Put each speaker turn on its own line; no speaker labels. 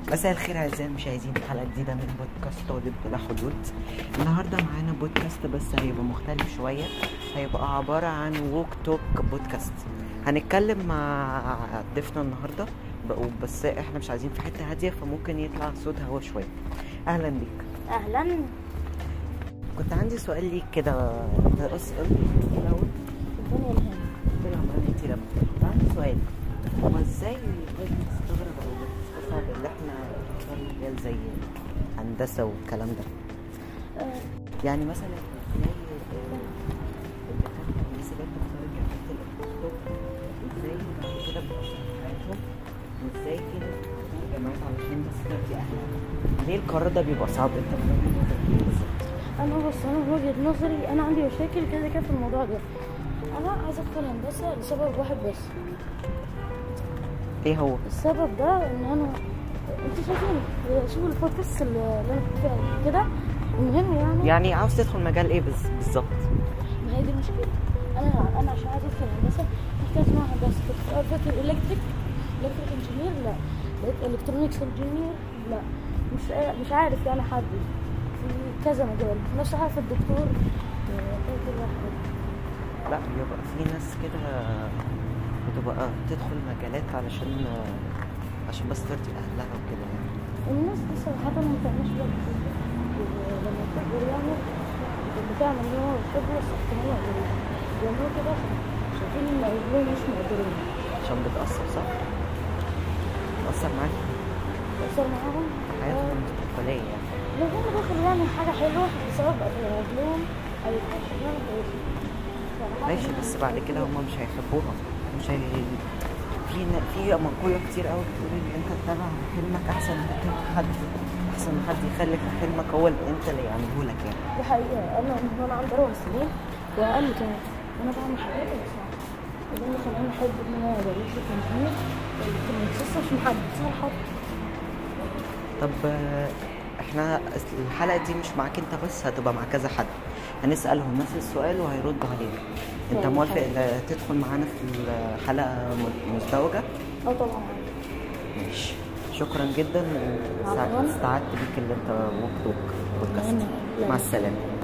مساء الخير اعزائي المشاهدين في حلقه جديده من بودكاست طالب بلا حدود النهارده معانا بودكاست بس هيبقى مختلف شويه هيبقى عباره عن ووك توك بودكاست هنتكلم مع ضيفنا النهارده ب- بس احنا مش عايزين في حته هاديه فممكن يطلع صوت هوا شويه اهلا بيك
اهلا
كنت عندي سؤال ليك كده انت بس قول لي الاول
الدنيا الهنا
طلع معانا كتير أوي. كنت عندي سؤال هو ازاي الناس بتستغرب او بتستصعب اللي احنا بنختار مجال زي هندسه والكلام ده
آه،
يعني مثلا تلاقي آه، الدكاتره الناس اللي بتختار جامعات الاقتصاد ازاي بعد كده بتأثر في حياتهم وازاي في ناس بتختار جامعات علشان بس ترضي اهلها ليه القرار ده بيبقى صعب انت من وجهة نظرك ايه بالظبط؟
انا بص انا من وجهه نظري انا عندي مشاكل كده كده في الموضوع ده انا عايز ادخل هندسه لسبب واحد بس
ايه هو؟
السبب ده ان انا انتوا شايفين شوفوا البودكاست اللي انا كنت فيها قبل كده المهم يعني
يعني عاوز تدخل مجال ايه بس بالظبط؟
ما هي دي المشكله انا انا عشان عايز ادخل هندسه محتاج اسمها هندسه كنت في الأول فاكر الكتريك الكتريك انجينير لا لقيت الكترونكس انجينير لا مش مش عارف يعني حدد في كذا مجال نفس عارف الدكتور آه، كل واحد
لا بيبقى في ناس كده بتبقى تدخل مجالات علشان عشان بس ترضي اهلها وكده يعني
الناس دي صراحة ما بتعملش ده كتير. لما بتكبر يعني بتعمل اللي هو بتحبه بس احتمال يعملوه بيعملوا كده عشان شايفين ان اهلهم مش مقدرين
عشان بتأثر صح؟ بتأثر معاك
تأثر معاهم
في حياتهم المستقبلية يعني
لو هم دخلوا يعني حاجة حلوة بسبب أهلهم هيبقوا شغالة كويسة صراحة
ماشي
يعني
بس بعد كده هم مش هيحبوها مش هي في ن- في مقولة كتير قوي بتقول ان انت تتابع حلمك احسن من تتابع حد احسن من حد يخليك حلمك هو اللي انت اللي يعمله لك يعني
دي حقيقة أنا من وأنا عندي أربع سنين وأقل كمان أنا بعمل حاجات بس وده اللي خلاني أحب إن أنا أبقى إلكتريك إنجينير بس مش محدد صراحة
طب آه، احنا الحلقة دي مش معاك انت بس هتبقى مع كذا حد هنسألهم نفس السؤال وهيردوا عليك انت
طيب،
موافق
حلو.
آه، تدخل معانا في الحلقة م- مزدوجة
أه طبعا
ماشي شكرا جدا
عفواً.
واستعدت بيك اللي انت وقتك بودكاست
لا، لا.
مع السلامة